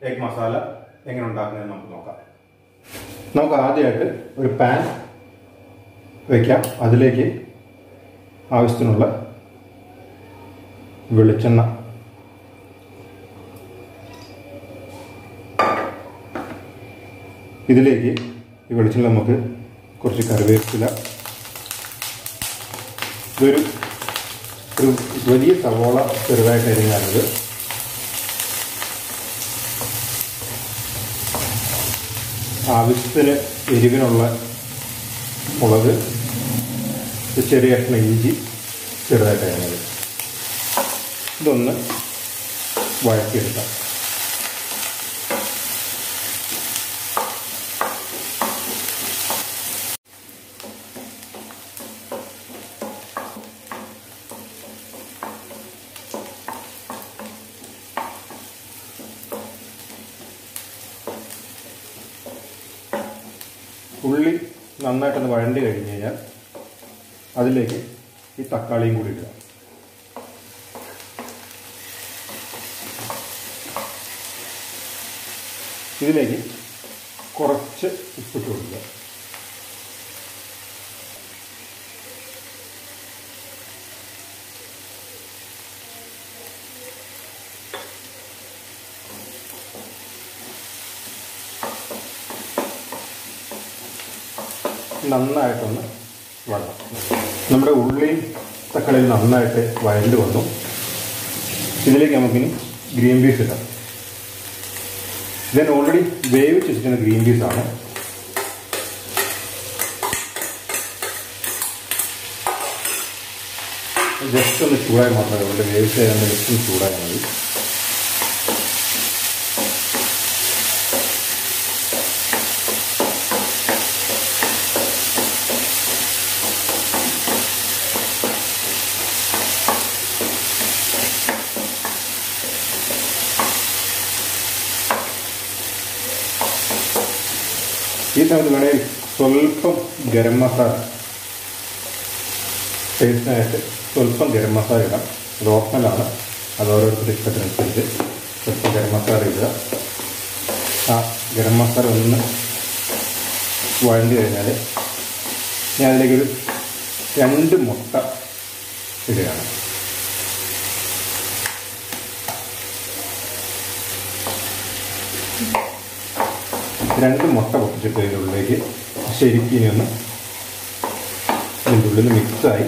Egg masala എങ്ങനെ ഉണ്ടാക്കുന്നതെന്ന് നമുക്ക് നോക്കാം നമുക്ക് ആദ്യമായിട്ട് ഒരു പാൻ വയ്ക്കാം അതിലേക്ക് ആവശ്യത്തിനുള്ള വെളിച്ചെണ്ണ ഇതിലേക്ക് ഈ വെളിച്ചെണ്ണ നമുക്ക് കുറച്ച് കറിവേപ്പില ഇതൊരു ഒരു വലിയ സവോള ചെറുതായിട്ട് അരിഞ്ഞാണിത് ആവശ്യത്തിന് എരിവിനുള്ള മുളക് ഒരു ചെറിയ കഷ്ണം ഇഞ്ചി ചെറുതായിട്ട് അരിഞ്ഞത് ഇതൊന്ന് വഴറ്റിയെടുക്കാം ഉള്ളി നന്നായിട്ടൊന്ന് വഴണ്ടി കഴിഞ്ഞ് കഴിഞ്ഞാൽ അതിലേക്ക് ഈ തക്കാളിയും കൂടി ഇടുക ഇതിലേക്ക് കുറച്ച് ഉപ്പിട്ട് കൊടുക്കുക നന്നായിട്ടൊന്ന് വഴണം നമ്മുടെ ഉള്ളിയും തക്കാളിയും നന്നായിട്ട് വഴണ്ട് വന്നു ഇതിലേക്ക് നമുക്കിനി ഗ്രീൻ പീസ് ഇടാം ഞാൻ ഓൾറെഡി വേവിച്ച് വെച്ചിരിക്കുന്ന ഗ്രീൻ പീസ് ആണ് ജസ്റ്റ് ഒന്ന് ചൂടായി മാത്രമേ ഉള്ളൂ വേവിച്ച് കഴിഞ്ഞാൽ ജസ്റ്റ് ഒന്ന് ചൂടായാൽ മതി ഈ സമയത്ത് വേണമെങ്കിൽ സ്വല്പം ഗരം മസാല ടേസ്റ്റിനായിട്ട് സ്വല്പം ഗരം മസാല ഇടാം അത് ഓപ്ഷനലാണ് അത് ഓരോരുത്തരുടെ ഇഷ്ടത്തിനനുസരിച്ച് സ്വല്പം ഗരം മസാല ഇടുക ആ ഗരം മസാല ഒന്ന് വഴണ്ടി കഴിഞ്ഞാൽ ഞാൻ അതിലേക്കൊരു രണ്ട് മുട്ട ഇടുകയാണ് രണ്ട് മുട്ട പൊട്ടിച്ചിട്ട് ഇതിൻ്റെ ഉള്ളിലേക്ക് ശരിക്കും ഇനി ഒന്ന് ഇതിൻ്റെ ഉള്ളിൽ മിക്സായി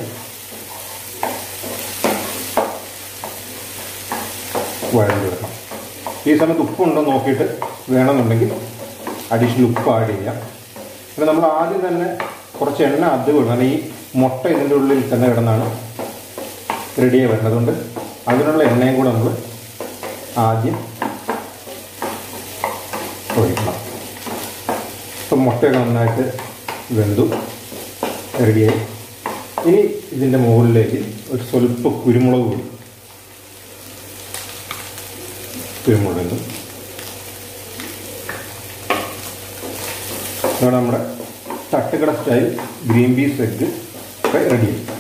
വഴഞ്ഞെടുക്കണം ഈ സമയത്ത് ഉപ്പുണ്ടോ നോക്കിയിട്ട് വേണമെന്നുണ്ടെങ്കിൽ അഡീഷണൽ ഉപ്പ് ആഡ് ചെയ്യാം പിന്നെ നമ്മൾ ആദ്യം തന്നെ കുറച്ച് എണ്ണ അധികം ഇടണം കാരണം ഈ മുട്ട ഇതിൻ്റെ ഉള്ളിൽ തന്നെ കിടന്നാണ് റെഡിയായി വരുന്നത് അതുകൊണ്ട് അതിനുള്ള എണ്ണയും കൂടെ നമ്മൾ ആദ്യം ഒഴിക്കണം ഇപ്പം മുട്ടയൊക്കെ നന്നായിട്ട് വെന്തു റെഡിയായി ഇനി ഇതിൻ്റെ മുകളിലേക്ക് ഒരു സ്വല്പം കുരുമുളക് കൂടി കുരുമുളക് ഇടും. ഇവിടെ നമ്മുടെ തട്ടുകട സ്റ്റൈൽ ഗ്രീൻ പീസ് എഗ്ഗ് ഒക്കെ റെഡിയായി